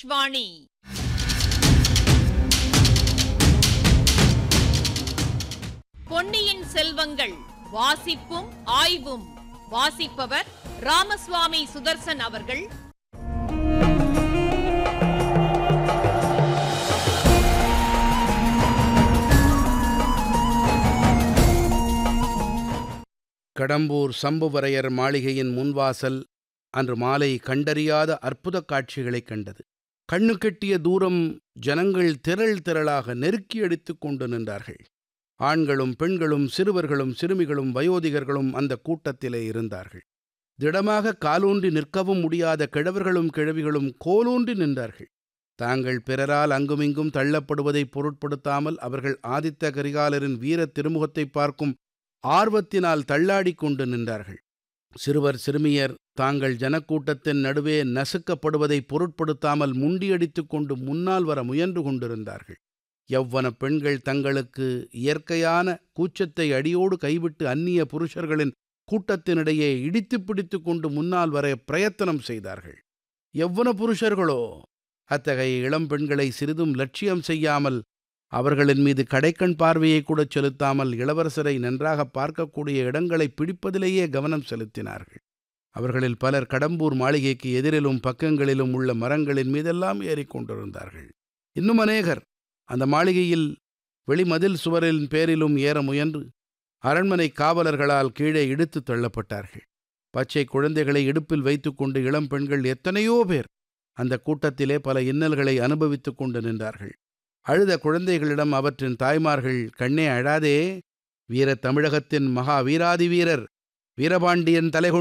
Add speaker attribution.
Speaker 1: ஆகாஷ்வாணி பொன்னியின் செல்வங்கள் வாசிப்பும் ஆய்வும் வாசிப்பவர் ராமசுவாமி சுதர்சன் அவர்கள்
Speaker 2: கடம்பூர் சம்புவரையர் மாளிகையின் முன்வாசல் அன்று மாலை கண்டறியாத அற்புதக் காட்சிகளைக் கண்டது கண்ணு கெட்டிய தூரம் ஜனங்கள் திரள் திரளாக நெருக்கி அடித்துக் கொண்டு நின்றார்கள் ஆண்களும் பெண்களும் சிறுவர்களும் சிறுமிகளும் வயோதிகர்களும் அந்த கூட்டத்திலே இருந்தார்கள் திடமாக காலூன்றி நிற்கவும் முடியாத கிழவர்களும் கிழவிகளும் கோலூன்றி நின்றார்கள் தாங்கள் பிறரால் அங்குமிங்கும் தள்ளப்படுவதைப் பொருட்படுத்தாமல் அவர்கள் ஆதித்த கரிகாலரின் வீரத் திருமுகத்தைப் பார்க்கும் ஆர்வத்தினால் தள்ளாடிக் கொண்டு நின்றார்கள் சிறுவர் சிறுமியர் தாங்கள் ஜனக்கூட்டத்தின் நடுவே நசுக்கப்படுவதை பொருட்படுத்தாமல் முண்டியடித்துக் கொண்டு முன்னால் வர முயன்று கொண்டிருந்தார்கள் யவ்வன பெண்கள் தங்களுக்கு இயற்கையான கூச்சத்தை அடியோடு கைவிட்டு அந்நிய புருஷர்களின் கூட்டத்தினிடையே இடித்துப் பிடித்துக் கொண்டு முன்னால் வர பிரயத்தனம் செய்தார்கள் எவ்வன புருஷர்களோ அத்தகைய இளம் பெண்களை சிறிதும் லட்சியம் செய்யாமல் அவர்களின் மீது கடைக்கண் பார்வையை கூட செலுத்தாமல் இளவரசரை நன்றாக பார்க்கக்கூடிய இடங்களை பிடிப்பதிலேயே கவனம் செலுத்தினார்கள் அவர்களில் பலர் கடம்பூர் மாளிகைக்கு எதிரிலும் பக்கங்களிலும் உள்ள மரங்களின் மீதெல்லாம் ஏறிக்கொண்டிருந்தார்கள் இன்னும் அநேகர் அந்த மாளிகையில் வெளிமதில் சுவரின் பேரிலும் ஏற முயன்று அரண்மனை காவலர்களால் கீழே இழுத்து தள்ளப்பட்டார்கள் பச்சை குழந்தைகளை இடுப்பில் வைத்துக்கொண்டு இளம் பெண்கள் எத்தனையோ பேர் அந்த கூட்டத்திலே பல இன்னல்களை அனுபவித்துக் கொண்டு நின்றார்கள் அழுத குழந்தைகளிடம் அவற்றின் தாய்மார்கள் கண்ணே அழாதே வீரத் தமிழகத்தின் மகா வீராதி வீரர் வீரபாண்டியன் தலைகொண்டு